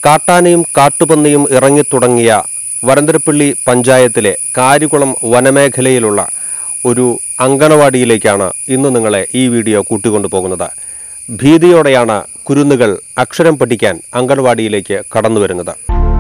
കാട്ടാനയും കാട്ടുപന്നിയും ഇറങ്ങിത്തുടങ്ങിയ വരന്തരപ്പള്ളി പഞ്ചായത്തിലെ കാരികുളം വനമേഖലയിലുള്ള ഒരു അങ്കണവാടിയിലേക്കാണ് ഇന്ന് നിങ്ങളെ ഈ വീഡിയോ കൂട്ടിക്കൊണ്ടുപോകുന്നത് ഭീതിയോടെയാണ് കുരുന്നുകൾ അക്ഷരം പഠിക്കാൻ അങ്കണവാടിയിലേക്ക് കടന്നു വരുന്നത്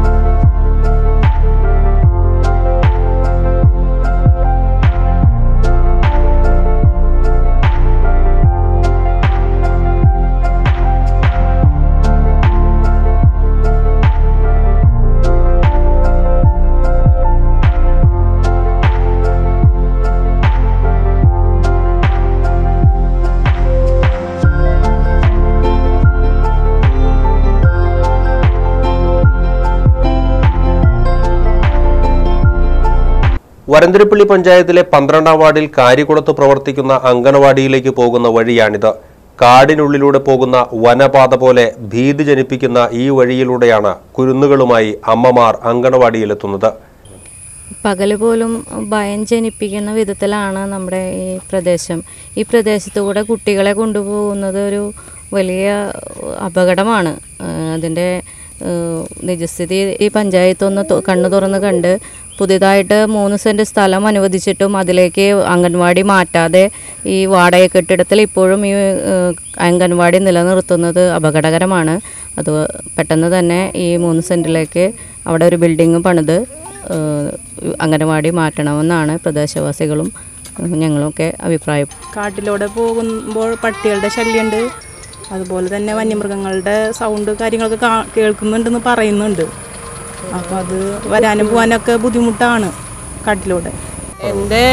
വരന്തരപ്പള്ളി പഞ്ചായത്തിലെ പന്ത്രണ്ടാം വാർഡിൽ കാരികുളത്ത് പ്രവർത്തിക്കുന്ന അങ്കണവാടിയിലേക്ക് പോകുന്ന വഴിയാണിത് കാടിനുള്ളിലൂടെ പോകുന്ന വനപാത പോലെ ഭീതി ജനിപ്പിക്കുന്ന ഈ വഴിയിലൂടെയാണ് കുരുന്നുകളുമായി അമ്മമാർ അങ്കണവാടിയിലെത്തുന്നത് പകല് പോലും ഭയം ജനിപ്പിക്കുന്ന വിധത്തിലാണ് നമ്മുടെ ഈ പ്രദേശം ഈ പ്രദേശത്തുകൂടെ കുട്ടികളെ കൊണ്ടുപോകുന്നത് ഒരു വലിയ അപകടമാണ് ആ, അതിൻ്റെ ആ, നിജസ്ഥിതി ഈ പഞ്ചായത്ത് ഒന്ന് തു- കണ്ണു തുറന്ന് കണ്ട് പുതിയതായിട്ട് മൂന്ന് സെൻറ്റ് സ്ഥലം അനുവദിച്ചിട്ടും അതിലേക്ക് അംഗൻവാടി മാറ്റാതെ ഈ വാടക കെട്ടിടത്തിൽ ഇപ്പോഴും ഈ ആ, അംഗൻവാടി നിലനിർത്തുന്നത് അപകടകരമാണ് അത് പെട്ടെന്ന് തന്നെ ഈ മൂന്ന് സെൻറ്റിലേക്ക് അവിടെ ഒരു ബിൽഡിംഗ് പണിത് ഏഹ് അംഗനവാടി മാറ്റണമെന്നാണ് പ്രദേശവാസികളും ഏഹ് ഞങ്ങളുമൊക്കെ അഭിപ്രായം കാട്ടിലൂടെ പോകുമ്പോൾ പട്ടികളുടെ ശല്യമുണ്ട് അതുപോലെ തന്നെ വന്യമൃഗങ്ങളുടെ സൗണ്ട് കാര്യങ്ങളൊക്കെ കാ- കേൾക്കുന്നുണ്ടെന്ന് പറയുന്നുണ്ട് അപ്പോൾ അത് വരാനും പോകാനൊക്കെ ബുദ്ധിമുട്ടാണ് കാട്ടിലൂടെ എൻ്റെ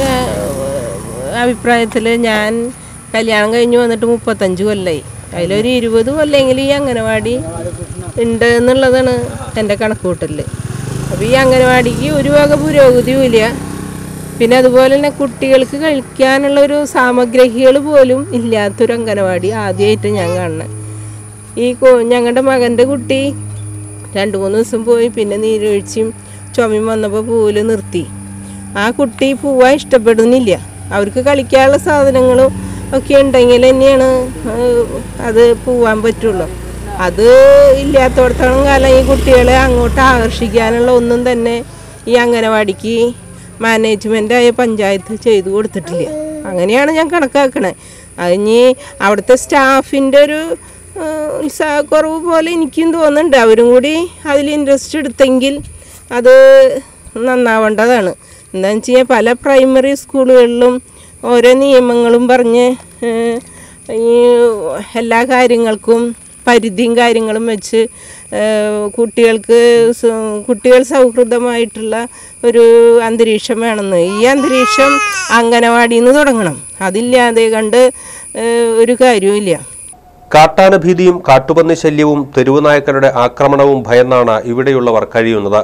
അഭിപ്രായത്തിൽ ഞാൻ കല്യാണം കഴിഞ്ഞ് വന്നിട്ട് മുപ്പത്തഞ്ച് കൊല്ലമായി അതിലൊരു ഇരുപത് കൊല്ലെങ്കിലും ഈ അംഗനവാടി ഉണ്ട് എന്നുള്ളതാണ് എൻ്റെ കണക്കുകൂട്ടൽ അപ്പോൾ ഈ അംഗനവാടിക്ക് ഒരു വക പുരോഗതിയും ഇല്ല പിന്നെ അതുപോലെ തന്നെ കുട്ടികൾക്ക് കളിക്കാനുള്ള ഒരു സാമഗ്രഹികൾ പോലും ഇല്ലാത്തൊരു അംഗനവാടി ആദ്യമായിട്ട് ഞാൻ കാണുന്നത് ഈ കോ- ഞങ്ങളുടെ മകൻ്റെ കുട്ടി രണ്ട് മൂന്ന് ദിവസം പോയി പിന്നെ നീരൊഴിച്ചും ചുമയും വന്നപ്പോൾ പൂവിൽ നിർത്തി ആ കുട്ടി പോവാൻ ഇഷ്ടപ്പെടുന്നില്ല അവർക്ക് കളിക്കാനുള്ള സാധനങ്ങളും ഒക്കെ ഉണ്ടെങ്കിൽ തന്നെയാണ് ഏഹ്, അത് പോവാൻ പറ്റുള്ളൂ അത് ഇല്ലാത്തടത്തോളം കാലം ഈ കുട്ടികളെ അങ്ങോട്ട് ആകർഷിക്കാനുള്ള ഒന്നും തന്നെ ഈ അംഗനവാടിക്ക് മാനേജ്മെൻ്റായ പഞ്ചായത്ത് ചെയ്തു കൊടുത്തിട്ടില്ല അങ്ങനെയാണ് ഞാൻ കണക്കാക്കണേ അതിന് അവിടുത്തെ സ്റ്റാഫിൻ്റെ ഒരു ഏഹ്, ഉത്സാഹക്കുറവ് പോലെ എനിക്കും തോന്നുന്നുണ്ട് അവരും കൂടി അതിൽ ഇൻട്രസ്റ്റ് എടുത്തെങ്കിൽ അത് നന്നാവേണ്ടതാണ് എന്താണെന്ന് വെച്ച് കഴിഞ്ഞാൽ പല പ്രൈമറി സ്കൂളുകളിലും ഓരോ നിയമങ്ങളും പറഞ്ഞ് ഏഹ്, ഈ എല്ലാ കാര്യങ്ങൾക്കും പരിധിയും കാര്യങ്ങളും വെച്ച് ഏഹ്, കുട്ടികൾക്ക് സ- കുട്ടികൾ സൗഹൃദമായിട്ടുള്ള ഒരു അന്തരീക്ഷം വേണമെന്ന് ഈ അന്തരീക്ഷം അംഗനവാടിയിൽ നിന്ന് തുടങ്ങണം അതില്ലാതെ കണ്ട് ഏഹ്, ഒരു കാര്യവുമില്ല കാട്ടാന ഭീതിയും കാട്ടുപന്നി ശല്യവും തെരുവുനായ്ക്കളുടെ ആക്രമണവും ഭയന്നാണ് ഇവിടെയുള്ളവർ കഴിയുന്നത്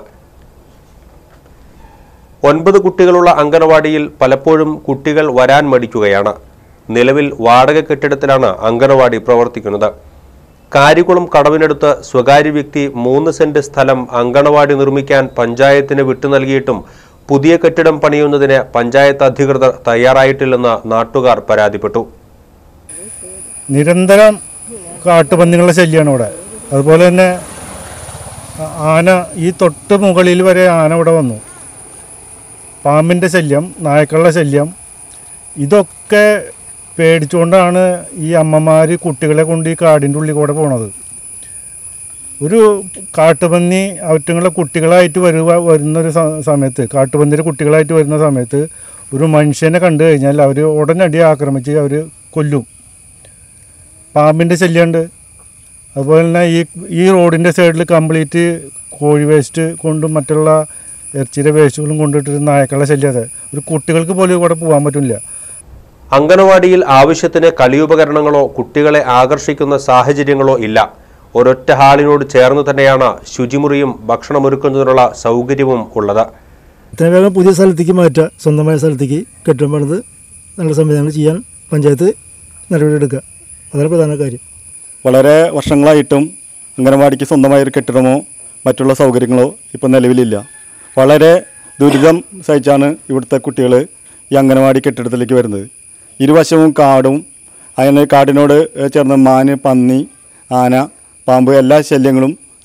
ഒൻപത് കുട്ടികളുള്ള അങ്കണവാടിയിൽ പലപ്പോഴും കുട്ടികൾ വരാൻ മടിക്കുകയാണ് നിലവിൽ വാടക കെട്ടിടത്തിലാണ് അങ്കണവാടി പ്രവർത്തിക്കുന്നത് കാരികുളം കടവിനടുത്ത് സ്വകാര്യ വ്യക്തി മൂന്ന് സെന്റ് സ്ഥലം അങ്കണവാടി നിർമ്മിക്കാൻ പഞ്ചായത്തിന് വിട്ടു നൽകിയിട്ടും പുതിയ കെട്ടിടം പണിയുന്നതിന് പഞ്ചായത്ത് അധികൃതർ തയ്യാറായിട്ടില്ലെന്ന് നാട്ടുകാർ പരാതിപ്പെട്ടു നിരന്തരം കാട്ടുപന്നികളുടെ ശല്യമാണ് ഇവിടെ അതുപോലെ തന്നെ ആ- ആന ഈ തൊട്ട് മുകളിൽ വരെ ആന ഇവിടെ വന്നു പാമ്പിൻ്റെ ശല്യം നായ്ക്കളുടെ ശല്യം ഇതൊക്കെ പേടിച്ചുകൊണ്ടാണ് ഈ അമ്മമാർ കുട്ടികളെ കൊണ്ട് ഈ കാടിൻ്റെ ഉള്ളിൽ കൂടെ പോണത് ഒരു കാട്ടുപന്നി അവറ്റങ്ങളെ കുട്ടികളായിട്ട് വരുക വരുന്നൊരു സ- സമയത്ത് കാട്ടുപന്നിയുടെ കുട്ടികളായിട്ട് വരുന്ന സമയത്ത് ഒരു മനുഷ്യനെ കണ്ടു കഴിഞ്ഞാൽ അവർ ഉടനടി ആക്രമിച്ച് അവർ കൊല്ലും പാമ്പിൻ്റെ ശല്യമുണ്ട് അതുപോലെ തന്നെ ഈ ഈ റോഡിൻ്റെ സൈഡിൽ കംപ്ലീറ്റ് കോഴി വേസ്റ്റ് കൊണ്ടും മറ്റുള്ള ഇറച്ചിയുടെ വേസ്റ്റുകളും കൊണ്ടിട്ട് നായക്കളുടെ ശല്യം അതെ ഒരു കുട്ടികൾക്ക് പോലും ഇവിടെ പോകാൻ പറ്റില്ല അങ്കണവാടിയിൽ ആവശ്യത്തിന് കളിയുപകരണങ്ങളോ കുട്ടികളെ ആകർഷിക്കുന്ന സാഹചര്യങ്ങളോ ഇല്ല ഒരൊറ്റ ഹാളിനോട് ചേർന്ന് തന്നെയാണ് ശുചിമുറിയും ഭക്ഷണമൊരുക്കുന്നതിനുള്ള സൗകര്യവും ഉള്ളത് എത്രയും വേഗം പുതിയ സ്ഥലത്തേക്ക് മാറ്റുക സ്വന്തമായ സ്ഥലത്തേക്ക് കെട്ടിടം പണിത് നല്ല സംവിധാനങ്ങൾ ചെയ്യാൻ പഞ്ചായത്ത് നടപടിയെടുക്കുക അതാണ് പ്രധാന കാര്യം വളരെ വർഷങ്ങളായിട്ടും അംഗനവാടിക്ക് സ്വന്തമായൊരു കെട്ടിടമോ മറ്റുള്ള സൗകര്യങ്ങളോ ഇപ്പം നിലവിലില്ല വളരെ ദുരിതം സഹിച്ചാണ് ഇവിടുത്തെ കുട്ടികൾ ഈ അംഗനവാടി കെട്ടിടത്തിലേക്ക് വരുന്നത് ഇരുവശവും കാടും അങ്ങനെ കാടിനോട് ചേർന്ന് മാന് പന്നി ആന പാമ്പ് എല്ലാ ശല്യങ്ങളും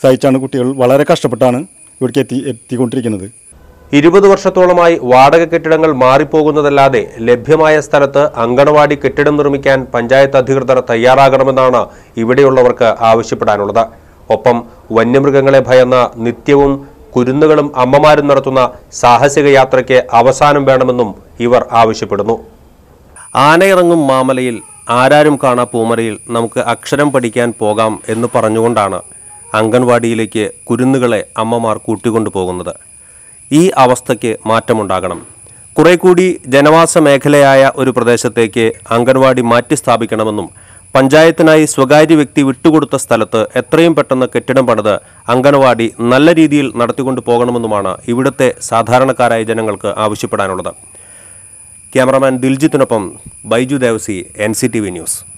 സഹിച്ചാണ് കുട്ടികൾ വളരെ കഷ്ടപ്പെട്ടാണ് ഇവിടേക്ക് എത്തി എത്തിക്കൊണ്ടിരിക്കുന്നത് ഇരുപത് വർഷത്തോളമായി വാടക കെട്ടിടങ്ങൾ മാറിപ്പോകുന്നതല്ലാതെ ലഭ്യമായ സ്ഥലത്ത് അങ്കണവാടി കെട്ടിടം നിർമ്മിക്കാൻ പഞ്ചായത്ത് അധികൃതർ തയ്യാറാകണമെന്നാണ് ഇവിടെയുള്ളവർക്ക് ആവശ്യപ്പെടാനുള്ളത് ഒപ്പം വന്യമൃഗങ്ങളെ ഭയന്ന നിത്യവും കുരുന്നുകളും അമ്മമാരും നടത്തുന്ന സാഹസിക യാത്രയ്ക്ക് അവസാനം വേണമെന്നും ഇവർ ആവശ്യപ്പെടുന്നു ആനയിറങ്ങും മാമലയിൽ ആരാരും കാണാ പൂമരയിൽ നമുക്ക് അക്ഷരം പഠിക്കാൻ പോകാം എന്ന് പറഞ്ഞുകൊണ്ടാണ് അംഗൻവാടിയിലേക്ക് കുരുന്നുകളെ അമ്മമാർ കൂട്ടിക്കൊണ്ടു പോകുന്നത് ഈ അവസ്ഥയ്ക്ക് മാറ്റമുണ്ടാകണം കുറെ കൂടി ജനവാസ മേഖലയായ ഒരു പ്രദേശത്തേക്ക് അംഗൻവാടി മാറ്റി സ്ഥാപിക്കണമെന്നും പഞ്ചായത്തിനായി സ്വകാര്യ വ്യക്തി വിട്ടുകൊടുത്ത സ്ഥലത്ത് എത്രയും പെട്ടെന്ന് കെട്ടിടം പണിത് അംഗൻവാടി നല്ല രീതിയിൽ നടത്തിക്കൊണ്ടു പോകണമെന്നുമാണ് ഇവിടുത്തെ സാധാരണക്കാരായ ജനങ്ങൾക്ക് ആവശ്യപ്പെടാനുള്ളത് ക്യാമറാമാൻ ദിൽജിത്തിനൊപ്പം Baiju Devasi N C T V news